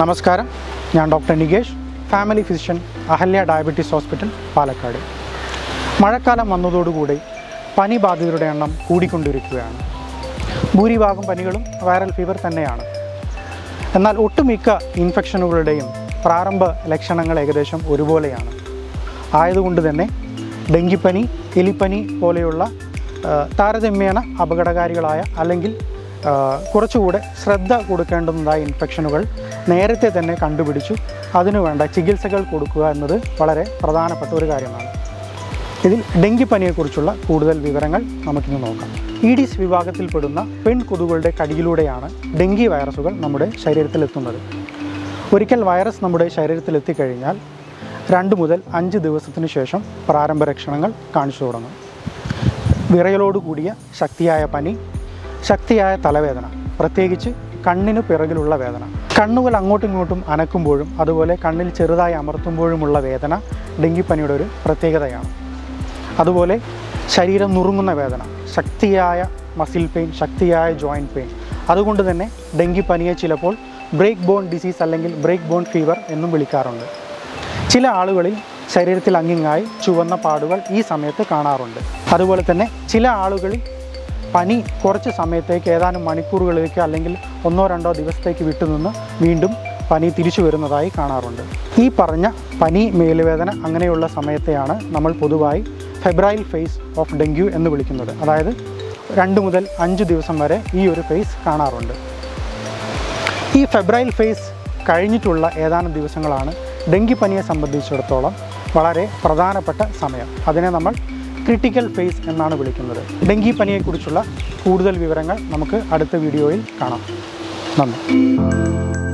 നമസ്കാരം ഞാൻ doctor Nikesh family physician Ahalya diabetes hospital Palakkad മഴക്കാലം വന്നതോടുകൂടി പനി ബാധിതരുടെ എണ്ണം കൂടിക്കൊണ്ടിരിക്കുകയാണ് ഭൂരിഭാഗം പനികളും വൈറൽ ഫീവർ തന്നെയാണ് എന്നാൽ ഒട്ടുമിക്ക ഇൻഫെക്ഷനുകളുടെയും പ്രാരംഭ ലക്ഷണങ്ങൾ ഏകദേശം ഒരുപോലെയാണ് ആയതുകൊണ്ട് തന്നെ ഡെങ്കിപ്പനി എലിപ്പനി പോലെയുള്ള ആ, താരതമ്യേന അപകടകാരികളായ അല്ലെങ്കിൽ ആ, കുറച്ചുകൂടെ ശ്രദ്ധ കൊടുക്കേണ്ടുന്നതായ ഇൻഫെക്ഷനുകൾ നേരത്തെ തന്നെ കണ്ടുപിടിച്ചു അതിനുവേണ്ട ചികിത്സകൾ കൊടുക്കുക എന്നത് വളരെ പ്രധാനപ്പെട്ട ഒരു കാര്യമാണ് ഇതിൽ ഡെങ്കിപ്പനിയെക്കുറിച്ചുള്ള കൂടുതൽ വിവരങ്ങൾ നമുക്കിന്ന് നോക്കാം ഈഡിസ് വിഭാഗത്തിൽപ്പെടുന്ന പെൺകൊതുകുകളുടെ കടിയിലൂടെയാണ് ഡെങ്കി വൈറസുകൾ നമ്മുടെ ശരീരത്തിലെത്തുന്നത് ഒരിക്കൽ വൈറസ് നമ്മുടെ ശരീരത്തിലെത്തിക്കഴിഞ്ഞാൽ രണ്ട് മുതൽ അഞ്ച് ദിവസത്തിന് ശേഷം പ്രാരംഭ ലക്ഷണങ്ങൾ കാണിച്ചു തുടങ്ങും വിറയലോട് കൂടിയ ശക്തിയായ പനി ശക്തിയായ തലവേദന പ്രത്യേകിച്ച് കണ്ണിന് പിറകിലുള്ള വേദന കണ്ണുകൾ അങ്ങോട്ടും ഇങ്ങോട്ടും അനക്കുമ്പോഴും അതുപോലെ കണ്ണിൽ ചെറുതായി അമർത്തുമ്പോഴുമുള്ള വേദന ഡെങ്കിപ്പനിയുടെ ഒരു പ്രത്യേകതയാണ് അതുപോലെ ശരീരം നുറുങ്ങുന്ന വേദന ശക്തിയായ മസിൽ പെയിൻ ശക്തിയായ ജോയിൻറ്റ് പെയിൻ അതുകൊണ്ട് തന്നെ ഡെങ്കിപ്പനിയെ ചിലപ്പോൾ ബ്രേക്ക് ബോൺ ഡിസീസ് അല്ലെങ്കിൽ ബ്രേക്ക് ബോൺ ഫീവർ എന്നും വിളിക്കാറുണ്ട് ചില ആളുകളിൽ ശരീരത്തിൽ അങ്ങിങ്ങായി ചുവന്ന പാടുകൾ ഈ സമയത്ത് കാണാറുണ്ട് അതുപോലെ തന്നെ ചില ആളുകളിൽ പനി കുറച്ച് സമയത്തേക്ക് ഏതാനും മണിക്കൂറുകളിലേക്ക് അല്ലെങ്കിൽ ഒന്നോ രണ്ടോ ദിവസത്തേക്ക് വിട്ടുനിന്ന് വീണ്ടും പനി തിരിച്ചു വരുന്നതായി കാണാറുണ്ട് ഈ പറഞ്ഞ പനി മേലുവേദന അങ്ങനെയുള്ള സമയത്തെയാണ് നമ്മൾ പൊതുവായി ഫെബ്രൈൽ ഫേസ് ഓഫ് ഡെങ്കു എന്ന് വിളിക്കുന്നത് അതായത് രണ്ട് മുതൽ അഞ്ച് ദിവസം വരെ ഈ ഒരു ഫേസ് കാണാറുണ്ട് ഈ ഫെബ്രൈൽ ഫേസ് കഴിഞ്ഞിട്ടുള്ള ഏതാനും ദിവസങ്ങളാണ് ഡെങ്കിപ്പനിയെ സംബന്ധിച്ചിടത്തോളം വളരെ പ്രധാനപ്പെട്ട സമയം അതിനെ നമ്മൾ ക്രിട്ടിക്കൽ ഫേസ് എന്നാണ് വിളിക്കുന്നത് ഡെങ്കിപ്പനിയെക്കുറിച്ചുള്ള കൂടുതൽ വിവരങ്ങൾ നമുക്ക് അടുത്ത വീഡിയോയിൽ കാണാം നന്ദി